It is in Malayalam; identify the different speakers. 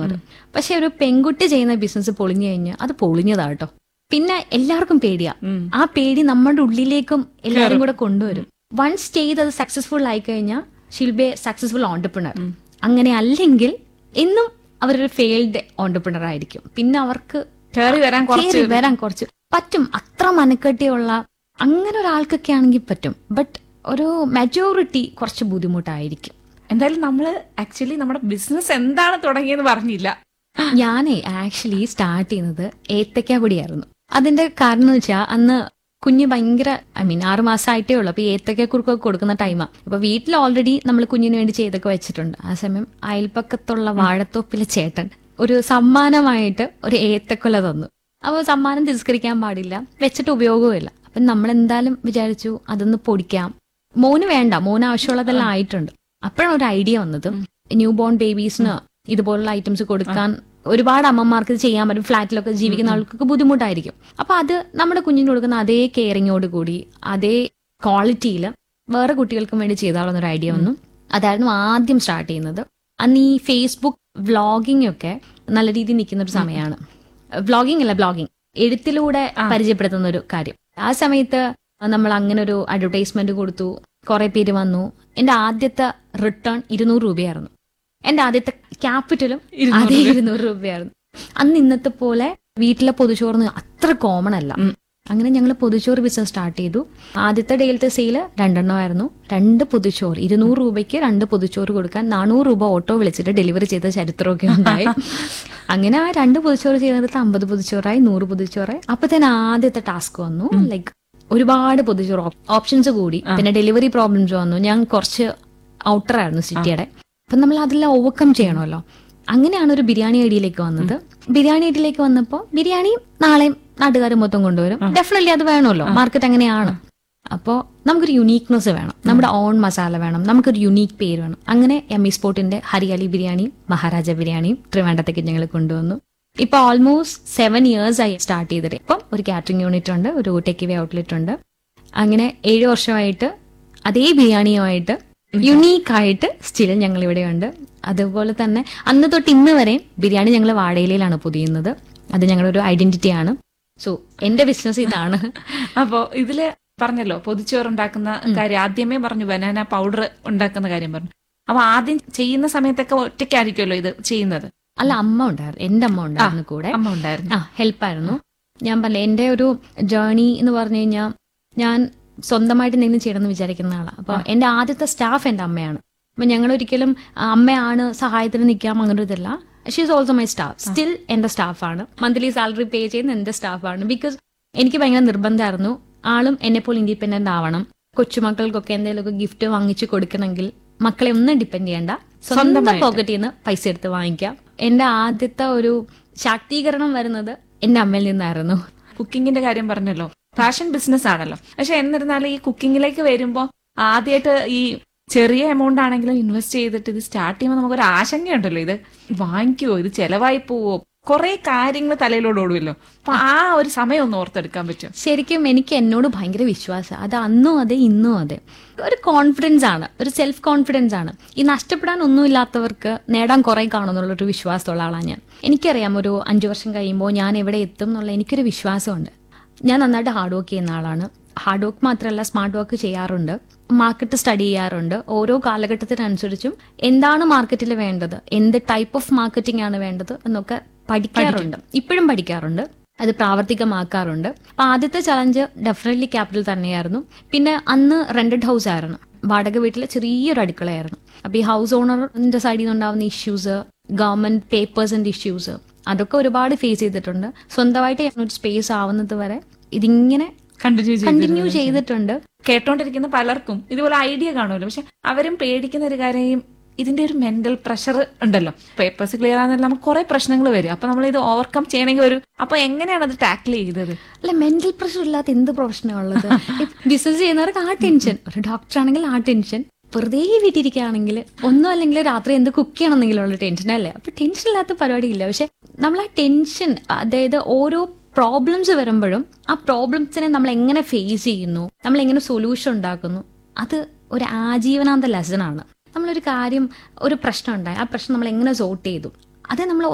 Speaker 1: പറയും പക്ഷെ ഒരു പെൺകുട്ടി ചെയ്യുന്ന ബിസിനസ് പൊളിഞ്ഞു കഴിഞ്ഞാൽ അത് പൊളിഞ്ഞതാ കേട്ടോ പിന്നെ എല്ലാവർക്കും പേടിയാ
Speaker 2: ഉം.
Speaker 1: ആ പേടി നമ്മുടെ ഉള്ളിലേക്കും എല്ലാവരും കൂടെ കൊണ്ടുവരും വൺസ് ചെയ്ത് അത് സക്സസ്ഫുൾ ആയി കഴിഞ്ഞാൽ ഷിൽ ബി സക്സസ്ഫുൾ ഓണ്ടർപ്രണർ അങ്ങനെ അല്ലെങ്കിൽ എന്നും അവരൊരു ഫെയിൽഡ് ഓണ്ടർപ്രണർ ആയിരിക്കും പിന്നെ അവർക്ക്
Speaker 2: കയറി വരാൻ കുറച്ച്
Speaker 1: കേറി വരാൻ കുറച്ച് പറ്റും അത്ര മനക്കെട്ടിയുള്ള അങ്ങനെ ഒരാൾക്കൊക്കെ ആണെങ്കിൽ പറ്റും ബട്ട് ഒരു മെജോറിറ്റി കുറച്ച് ബുദ്ധിമുട്ടായിരിക്കും
Speaker 2: എന്തായാലും നമ്മള് ആക്ച്വലി നമ്മുടെ ബിസിനസ് എന്താണ് തുടങ്ങിയെന്ന് പറഞ്ഞില്ല
Speaker 1: ഞാനേ ആക്ച്വലി സ്റ്റാർട്ട് ചെയ്യുന്നത് ഏത്തക്ക പൊടിയായിരുന്നു അതിന്റെ കാരണം എന്ന് വെച്ചാൽ അന്ന് കുഞ്ഞ് ഭയങ്കര ഐ മീൻ ആറ് മാസമായിട്ടേ ഉള്ളൂ അപ്പൊ ഈ ഏത്തക്ക കുറുക്കൊക്കെ കൊടുക്കുന്ന ടൈമാണ് അപ്പൊ വീട്ടിൽ ഓൾറെഡി നമ്മൾ കുഞ്ഞിന് വേണ്ടി ചെയ്തൊക്കെ വെച്ചിട്ടുണ്ട് ആ സമയം അയൽപ്പക്കത്തുള്ള വാഴത്തോപ്പിലെ ചേട്ടൻ ഒരു സമ്മാനമായിട്ട് ഒരു ഏത്തക്കൊല തന്നു അപ്പോൾ സമ്മാനം തിരസ്കരിക്കാൻ പാടില്ല വെച്ചിട്ട് ഉപയോഗവുമില്ല അപ്പൊ നമ്മൾ എന്തായാലും വിചാരിച്ചു അതൊന്ന് പൊടിക്കാം മോന് വേണ്ട മോന് ആവശ്യമുള്ളതെല്ലാം ആയിട്ടുണ്ട് അപ്പോഴാണ് ഒരു ഐഡിയ വന്നത് ന്യൂ ബോൺ ബേബീസിന് ഇതുപോലുള്ള ഐറ്റംസ് കൊടുക്കാൻ ഒരുപാട് അമ്മമാർക്ക് ഇത് ചെയ്യാൻ പറ്റും ഫ്ലാറ്റിലൊക്കെ ജീവിക്കുന്ന ആൾക്കൊക്കെ ബുദ്ധിമുട്ടായിരിക്കും അപ്പൊ അത് നമ്മുടെ കുഞ്ഞിന് കൊടുക്കുന്ന അതേ കെയറിങ്ങോട് കൂടി അതേ ക്വാളിറ്റിയിൽ വേറെ കുട്ടികൾക്കും വേണ്ടി ചെയ്താളുന്ന ഒരു ഐഡിയ വന്നു അതായിരുന്നു ആദ്യം സ്റ്റാർട്ട് ചെയ്യുന്നത് അന്ന് ഈ ഫേസ്ബുക്ക് വ്ളോഗിംഗ് ഒക്കെ നല്ല രീതിയിൽ നിൽക്കുന്ന ഒരു സമയമാണ് വ്ളോഗിംഗ് അല്ല ബ്ലോഗിംഗ് എഴുത്തിലൂടെ പരിചയപ്പെടുത്തുന്ന ഒരു കാര്യം ആ സമയത്ത് നമ്മൾ അങ്ങനെ ഒരു അഡ്വർടൈസ്മെന്റ് കൊടുത്തു കുറെ പേര് വന്നു എന്റെ ആദ്യത്തെ റിട്ടേൺ ഇരുന്നൂറ് രൂപയായിരുന്നു എന്റെ ആദ്യത്തെ ക്യാപിറ്റലും അതേ ഇരുന്നൂറ് രൂപയായിരുന്നു അന്ന് ഇന്നത്തെ പോലെ വീട്ടിലെ പൊതുചോറിന് അത്ര കോമൺ അല്ല
Speaker 2: ഉം.
Speaker 1: അങ്ങനെ ഞങ്ങൾ പൊതുച്ചോറ് ബിസിനസ് സ്റ്റാർട്ട് ചെയ്തു ആദ്യത്തെ ഡേയിലത്തെ സെയിൽ രണ്ടെണ്ണമായിരുന്നു രണ്ട് പൊതുച്ചോറ് ഇരുന്നൂറ് രൂപയ്ക്ക് രണ്ട് പൊതുച്ചോറ് കൊടുക്കാൻ നാനൂറ് രൂപ ഓട്ടോ വിളിച്ചിട്ട് ഡെലിവറി ചെയ്ത ചരിത്രമൊക്കെ ഉണ്ടായി അങ്ങനെ ആ രണ്ട് പൊതുച്ചോറ് ചെയ്യുന്നിടത്ത് അമ്പത് പൊതുച്ചോറായി നൂറ് പൊതുച്ചോറായി അപ്പൊ തന്നെ ആദ്യത്തെ ടാസ്ക് വന്നു ലൈക്ക് ഒരുപാട് പൊതുച്ചോറ് ഓപ്ഷൻസ് കൂടി പിന്നെ ഡെലിവറി പ്രോബ്ലംസ് വന്നു ഞാൻ കുറച്ച് ഔട്ടർ ആയിരുന്നു സിറ്റിയുടെ അപ്പൊ നമ്മൾ അതെല്ലാം ഓവർകം ചെയ്യണമല്ലോ അങ്ങനെയാണ് ഒരു ബിരിയാണി ഐഡിയയിലേക്ക് വന്നത് ബിരിയാണി ഐഡിയയിലേക്ക് വന്നപ്പോൾ ബിരിയാണി നാളെയും നാട്ടുകാർ മൊത്തം കൊണ്ടുവരും ഡെഫിനറ്റ്ലി അത് വേണമല്ലോ മാർക്കറ്റ് അങ്ങനെയാണ് അപ്പോൾ നമുക്കൊരു യുണീക്നെസ് വേണം നമ്മുടെ ഓൺ മസാല വേണം നമുക്കൊരു യുണീക്ക് പേര് വേണം അങ്ങനെ എം ഇ സ്പോർട്ടിന്റെ ഹരിയാലി ബിരിയാണിയും മഹാരാജ ബിരിയാണിയും ട്രിവാൻഡത്തേക്ക് ഞങ്ങൾ കൊണ്ടുവന്നു ഇപ്പൊ ഓൾമോസ്റ്റ് സെവൻ ഇയേഴ്സ് ആയി സ്റ്റാർട്ട് ചെയ്തിട്ട് ഇപ്പം ഒരു കാറ്ററിംഗ് യൂണിറ്റ് ഉണ്ട് ഒരു ടേക്ക് വേ ഔട്ട്ലെറ്റ് ഉണ്ട് അങ്ങനെ ഏഴ് വർഷമായിട്ട് അതേ ബിരിയാണിയുമായിട്ട് യുണീക്ക് ആയിട്ട് സ്റ്റിൽ ഞങ്ങൾ ഇവിടെയുണ്ട് അതുപോലെ തന്നെ അന്ന് തൊട്ട് ഇന്ന് വരെയും ബിരിയാണി ഞങ്ങൾ വാടയിലാണ് പൊതിയുന്നത് അത് ഞങ്ങളുടെ ഒരു ഐഡന്റിറ്റിയാണ് സോ എന്റെ ബിസിനസ് ഇതാണ്
Speaker 2: അപ്പോ ഇതില് പറഞ്ഞല്ലോ പൊതിച്ചോറ് ഉണ്ടാക്കുന്ന കാര്യം ആദ്യമേ പറഞ്ഞു ബനാന പൗഡർ ഉണ്ടാക്കുന്ന കാര്യം പറഞ്ഞു അപ്പൊ ആദ്യം ചെയ്യുന്ന സമയത്തൊക്കെ ഒറ്റയ്ക്കായിരിക്കുമല്ലോ ഇത് ചെയ്യുന്നത്
Speaker 1: അല്ല അമ്മ ഉണ്ടായിരുന്നു എന്റെ അമ്മ ഉണ്ടായിരുന്നു കൂടെ
Speaker 2: അമ്മ ഉണ്ടായിരുന്നു
Speaker 1: ആ ഹെൽപ്പായിരുന്നു ഞാൻ പറഞ്ഞ എന്റെ ഒരു ജേർണി എന്ന് പറഞ്ഞു കഴിഞ്ഞാൽ ഞാൻ സ്വന്തമായിട്ട് എന്തെങ്കിലും ചെയ്യണമെന്ന് വിചാരിക്കുന്ന ആളാണ് അപ്പൊ എന്റെ ആദ്യത്തെ സ്റ്റാഫ് എന്റെ അമ്മയാണ് അപ്പൊ ഞങ്ങൾ ഒരിക്കലും ആ, അമ്മയാണ് സഹായത്തിന് നിൽക്കാം അങ്ങനെ ഒരു ഇതല്ല she is also my staff still എന്റെ സ്റ്റാഫാണ് മന്ത്ലി സാലറി പേ ചെയ്യുന്ന എന്റെ സ്റ്റാഫാണ് ബിക്കോസ് എനിക്ക് ഭയങ്കര നിർബന്ധമായിരുന്നു ആളും എന്നെ പോലെ ഇൻഡിപെൻഡന്റ് ആവണം കൊച്ചുമക്കൾക്കൊക്കെ എന്തെങ്കിലുമൊക്കെ ഗിഫ്റ്റ് വാങ്ങിച്ചു കൊടുക്കണമെങ്കിൽ മക്കളെ ഒന്നും ഡിപ്പെൻഡ് ചെയ്യണ്ട സ്വന്തം
Speaker 2: സ്വന്തമായിട്ട്.
Speaker 1: പോക്കറ്റിൽ നിന്ന് പൈസ എടുത്ത് വാങ്ങിക്കാം എന്റെ ആദ്യത്തെ ഒരു ശാക്തീകരണം വരുന്നത് എന്റെ അമ്മയിൽ നിന്നായിരുന്നു
Speaker 2: കുക്കിങ്ങിന്റെ കാര്യം പറഞ്ഞല്ലോ ഫാഷൻ ബിസിനസ് ആണല്ലോ പക്ഷെ എന്നിരുന്നാലും ഈ കുക്കിങ്ങിലേക്ക് വരുമ്പോ ആദ്യമായിട്ട് ഈ ചെറിയ എമൗണ്ട് ആണെങ്കിലും ഇൻവെസ്റ്റ് ചെയ്തിട്ട് ഇത് സ്റ്റാർട്ട് ചെയ്യുമ്പോൾ നമുക്കൊരു ആശങ്കയുണ്ടല്ലോ ഇത് വാങ്ങിക്കുവോ ഇത് ചെലവായി പോവോ കുറെ കാര്യങ്ങൾ തലയിലോട് ഓടുമല്ലോ അപ്പൊ ആ ഒരു സമയം ഒന്ന് ഓർത്തെടുക്കാൻ പറ്റും
Speaker 1: ശരിക്കും എനിക്ക് എന്നോട് ഭയങ്കര വിശ്വാസം അത് അന്നും അതെ ഇന്നും അതെ ഒരു കോൺഫിഡൻസ് ആണ് ഒരു സെൽഫ് കോൺഫിഡൻസ് ആണ് ഈ നഷ്ടപ്പെടാൻ ഒന്നുമില്ലാത്തവർക്ക് നേടാൻ കുറെ കാണുമെന്നുള്ളൊരു വിശ്വാസമുള്ള ആളാണ് ഞാൻ എനിക്കറിയാം ഒരു അഞ്ചു വർഷം കഴിയുമ്പോൾ ഞാൻ എവിടെ എത്തും എന്നുള്ള എനിക്കൊരു വിശ്വാസമുണ്ട് ഞാൻ നന്നായിട്ട് ഹാർഡ് വർക്ക് ചെയ്യുന്ന ആളാണ് ഹാർഡ് വർക്ക് മാത്രമല്ല സ്മാർട്ട് വർക്ക് ചെയ്യാറുണ്ട് മാർക്കറ്റ് സ്റ്റഡി ചെയ്യാറുണ്ട് ഓരോ കാലഘട്ടത്തിനനുസരിച്ചും എന്താണ് മാർക്കറ്റിൽ വേണ്ടത് എന്ത് ടൈപ്പ് ഓഫ് മാർക്കറ്റിംഗ് ആണ് വേണ്ടത് എന്നൊക്കെ പഠിക്കാറുണ്ട് ഇപ്പോഴും പഠിക്കാറുണ്ട് അത് പ്രാവർത്തികമാക്കാറുണ്ട് അപ്പൊ ആദ്യത്തെ ചലഞ്ച് ഡെഫിനറ്റ്ലി ക്യാപിറ്റൽ തന്നെയായിരുന്നു പിന്നെ അന്ന് റെന്റഡ് ഹൗസ് ആയിരുന്നു വാടക വീട്ടിലെ ചെറിയൊരു അടുക്കളയായിരുന്നു അപ്പൊ ഈ ഹൗസ് ഓണറിന്റെ സൈഡിൽ നിന്നുണ്ടാവുന്ന ഇഷ്യൂസ് ഗവൺമെന്റ് പേപ്പേഴ്സിന്റെ ഇഷ്യൂസ് അതൊക്കെ ഒരുപാട് ഫേസ് ചെയ്തിട്ടുണ്ട് സ്വന്തമായിട്ട് ഒരു സ്പേസ് ആവുന്നത് വരെ ഇതിങ്ങനെ
Speaker 2: കണ്ടിന്യൂ
Speaker 1: കണ്ടിന്യൂ ചെയ്തിട്ടുണ്ട്
Speaker 2: കേട്ടോണ്ടിരിക്കുന്ന പലർക്കും ഇതുപോലെ ഐഡിയ കാണുമല്ലോ പക്ഷെ അവരും പേടിക്കുന്ന ഒരു കാര്യം ഇതിന്റെ ഒരു മെന്റൽ പ്രഷർ ഉണ്ടല്ലോ പേപ്പേഴ്സ് ക്ലിയർ ആകുന്നില്ല നമുക്ക് കുറെ പ്രശ്നങ്ങൾ വരും അപ്പൊ നമ്മൾ ഇത് ഓവർകം ചെയ്യണമെങ്കിൽ ഒരു അപ്പൊ എങ്ങനെയാണ് അത് ടാക്കിൾ ചെയ്തത്
Speaker 1: അല്ല മെന്റൽ പ്രഷർ ഇല്ലാത്ത എന്ത് പ്രൊഫഷനാണ് ഉള്ളത് ബിസിനസ് ചെയ്യുന്നവർക്ക് ആ ടെൻഷൻ ഒരു ഡോക്ടർ ആണെങ്കിൽ ആ ടെൻഷൻ വെറുതെ വീട്ടിരിക്കുകയാണെങ്കിൽ ഒന്നും അല്ലെങ്കിൽ രാത്രി എന്ത് കുക്ക് ചെയ്യണമെന്നെങ്കിലും ഉള്ള ടെൻഷൻ അല്ലേ അപ്പൊ ടെൻഷൻ ഇല്ലാത്ത പരിപാടിയില്ല പക്ഷെ നമ്മൾ ആ ടെൻഷൻ അതായത് ഓരോ പ്രോബ്ലംസ് വരുമ്പോഴും ആ പ്രോബ്ലംസിനെ നമ്മൾ എങ്ങനെ ഫേസ് ചെയ്യുന്നു നമ്മൾ എങ്ങനെ സൊല്യൂഷൻ ഉണ്ടാക്കുന്നു അത് ഒരു ആജീവനാന്ത ലെസൺ ആണ് നമ്മളൊരു കാര്യം ഒരു പ്രശ്നം ഉണ്ടായി ആ പ്രശ്നം നമ്മൾ എങ്ങനെ സോർട്ട് ചെയ്തു അത് നമ്മൾ